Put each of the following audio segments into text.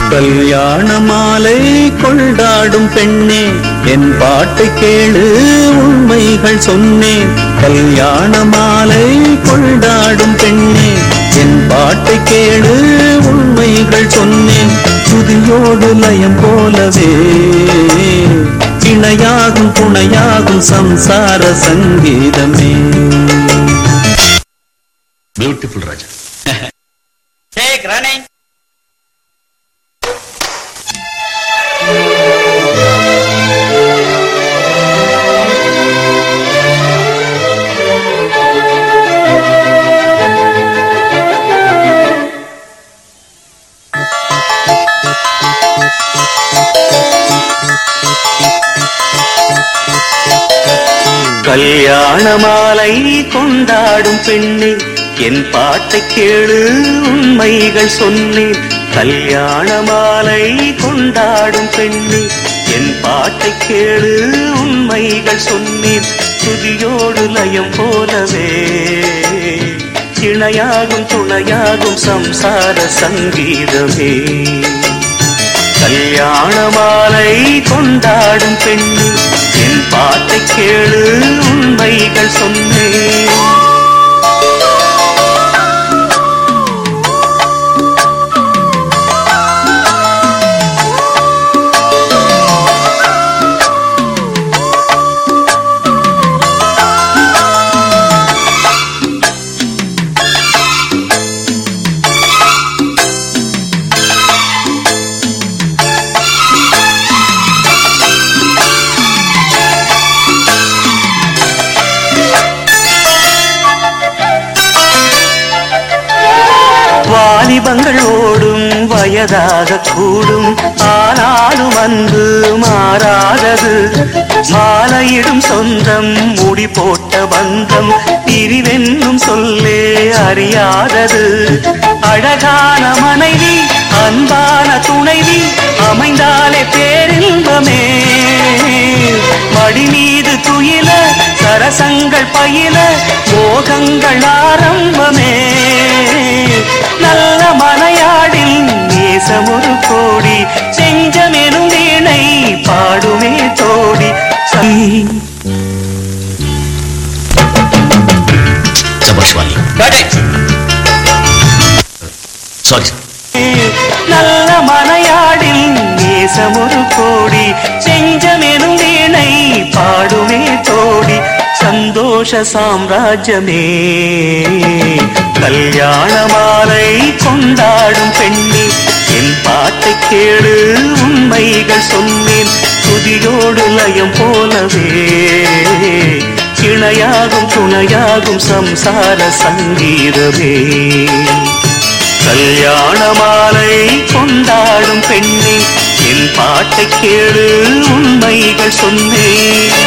கல்யாண மாலை கொண்டாடும் பெண்ணே என் பாட்டை கேளு உண்மைகள் சொன்னேன் கல்யாண மாலை கொண்டாடும் பெண்ணே என் பாட்டை கேளு உண்மைகள் சொன்னேன் துதியோடு லயம் போலவே இணையாகும் துணையாகும் சம்சார சங்கீதமே பியூட்டிஃபுல் ராஜா Take running. கல்யாண மாலை கொண்டாடும் பெண்ணே என் பாட்டை கேளு உண்மைகள் சொன்னேன் கல்யாண மாலை கொண்டாடும் பெண்ணே என் பாட்டை கேளு உண்மைகள் சொன்னேன் துதியோடு லயம் போலவே இணையாகும் துணையாகும் சம்சார சங்கீதமே கல்யாண மாலை கொண்டாடும் பெண்ணு என் பாட்டை கேளு உண்மைகள் சொன்னேன் வாலிபங்கள் ஓடும் வயதாக கூடும் ஆனாலும் அன்பு மாறாதது மாலையிடும் சொந்தம் முடி போட்ட பந்தம் பிரிவென்னும் சொல்லே அறியாதது அழகான மனைவி அன்பான துணைவி அமைந்தாலே பேரின்பமே மடி மீது துயில சரசங்கள் பயில மோகங்கள் ஆரம்பமே நல்ல மலையாடில் நேசமொரு கோடி செஞ்சமெனும் வீணை பாடுமே தோடி சை- சபாஷ் வாலி Got it. சாரி நல்ல மலையாடில் நேசமொரு கோடி செஞ்சமெனும் வீணை பாடுமே தோடி சந்தோஷ சாம்ராஜ்யமே கல்யாண மாலை கொண்டாடும் பெண்ணே என் பாட்டை கேளு உண்மைகள் சொன்னேன் துதியோடு லயம் போலவே இணையாகும் துணையாகும் சம்சார சங்கீதமே கல்யாண மாலை கொண்டாடும் பெண்ணே என் பாட்டை கேளு உண்மைகள் சொன்னேன்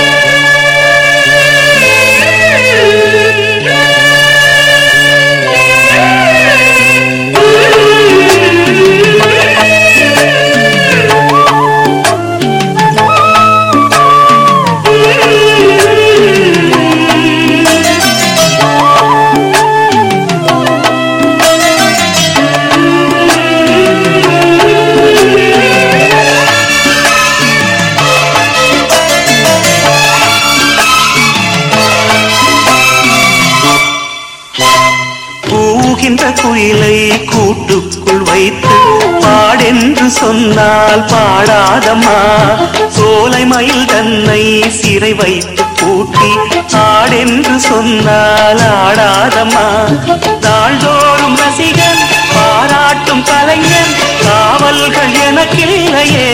கூகின்ற குயிலை கூட்டுக்குள் வைத்து பாடென்று சொன்னால் பாடாதம்மா சோலை மயில் தன்னை சிறை வைத்து பூட்டி ஆடென்று சொன்னால் ஆடாதம்மா நாள்தோறும் ரசிகன் பாராட்டும் கலைஞன் காவல்கள் எனக்கில்லையே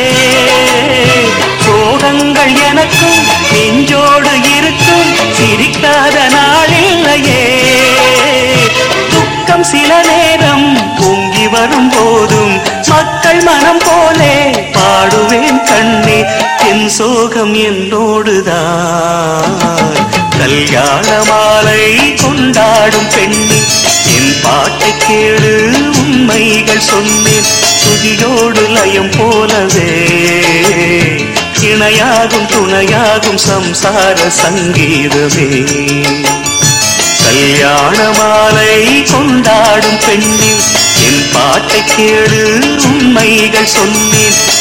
சோகங்கள் எனக்கும் நெஞ்சோடு இருக்கும் சிரிக்காத நாளில்லையே துக்கம் சில நேரம் பொங்கி வரும் போதும் மக்கள் மனம் போலே பாடுவேன் கண்ணே என் சோகம் என்னோடுதான் கல்யாண மாலை கொண்டாடும் பெண்ணே என் பாட்டை கேளு உண்மைகள் சொன்னேன் துதியோடு லயம் போலவே இணையாகும் துணையாகும் சம்சார சங்கீதமே கல்யாண மாலை கொண்டாடும் பெண்ணே என் பாட்டை கேளு உண்மை வரிகள் சொன்னேன்